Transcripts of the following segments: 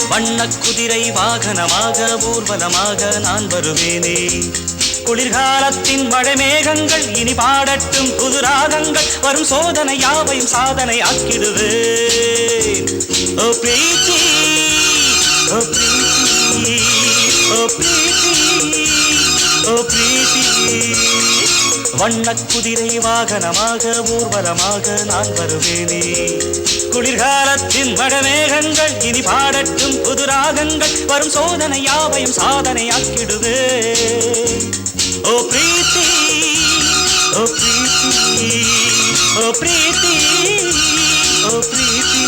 வண்ண குதிரை வாகனமாக ஊர்வலமாக நான் வருவேனே குளிர்காலத்தின் மழை மேகங்கள் இனி பாடட்டும் புது ராகங்கள் வரும் சோதனை யாவையும் சாதனை ஆக்கிடுவேன் ஓ பிரீத்தி ஓ பிரீத்தி ஓ பிரீத்தி ஓ பிரீத்தி வண்ணக் குதிரை வாகனமாக ஊர்வலமாக நான் வருவேனே குளிர்காலத்தின் மழமேகங்கள் இனி பாடட்டும் புது ராகங்கள் வரும் சோதனை யாவையும் சாதனை ஆக்கிடுவேன் ஓ பிரீத்தி ஓ பிரீத்தி ஓ பிரீத்தி ஓ பிரீத்தி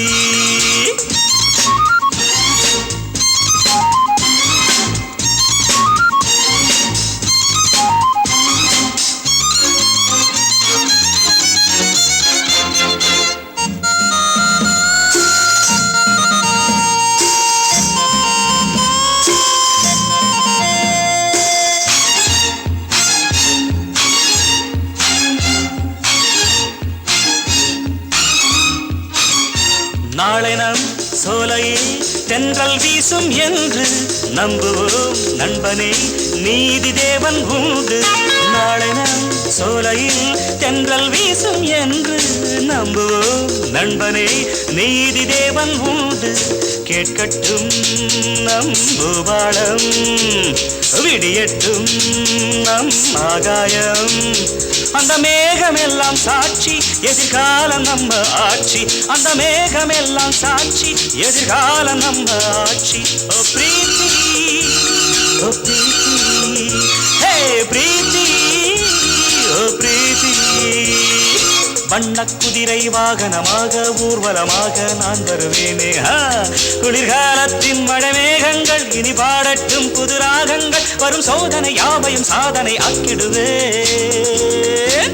நாளை நம் சோலையில் தென்றல் வீசும் என்று நம்புவோம் நண்பனே நீதி தேவன் உண்டு நாளை நம் சோலையில் தென்றல் வீசும் என்று நம்புவோம் நண்பனே நீதி தேவன் உண்டு கேட்கட்டும் நம் பூபாலம் விடியட்டும் நம் ஆகாயம் அந்த மேகமெல்லாம் சாட்சி எதிர்காலம் நம்ம ஆட்சி அந்த மேகமெல்லாம் சாட்சி எதிர்காலம் நம்ம ஆட்சி ஓ பிரீத்தி ஓ பிரீத்தி ஹே பிரீத்தி ஓ பிரீத்தி வண்ணக் குதிரை வாகனமாக ஊர்வலமாக நான் வருவேனே ஆ, குளிர்காலத்தின் மழை மேகங்கள் இனி பாடட்டும் புது ராகங்கள் வரும் சோதனை யாவையும் சாதனை ஆக்கிடுவேன்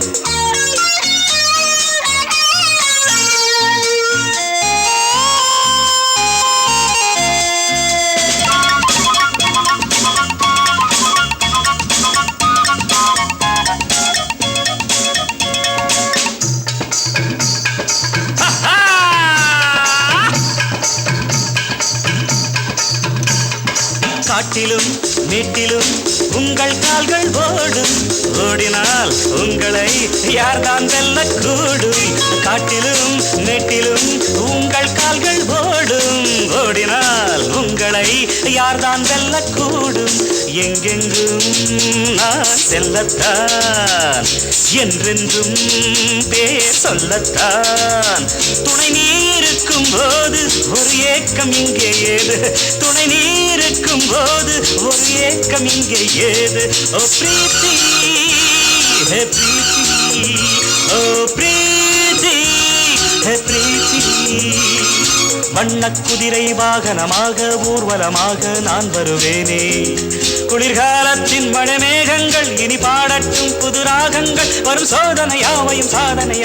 காட்டிலும் மேட்டிலும் உங்கள் கால்கள் ஓடும் ஓடினால் உங்களை யார்தான் வெல்லக்கூடும் காட்டிலும் மேட்டிலும் உங்கள் கால்கள் ஓடும் ஓடினால் உங்களை யார்தான் வெல்லக்கூடும் எங்கெங்கும் நான் செல்லத்தான் என்றென்றும் பேர் சொல்லத்தான் துணை நீ இருக்கும் போது ஒரு ஏக்கம் இங்கே ஏது துணை நீ இருக்கும் போது ஒரு ஏக்கம் இங்கே ஏது ஓ பிரீத்தி ஹே பிரீத்தி ஓ பிரீத்தி ஹே பிரீத்தி வண்ணக் குதிரை வாகனமாக ஊர்வலமாக நான் வருவேனே குளிர்காலத்தின் மழைமேகங்கள் இனி பாடட்டும் புது ராகங்கள் வரும் சோதனை யாவையும் சாதனை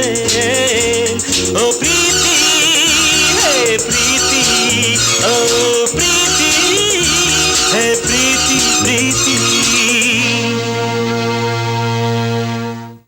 ஆக்கிடுவேன் ஓ பிரீத்தி ஹே பிரீத்தி ஓ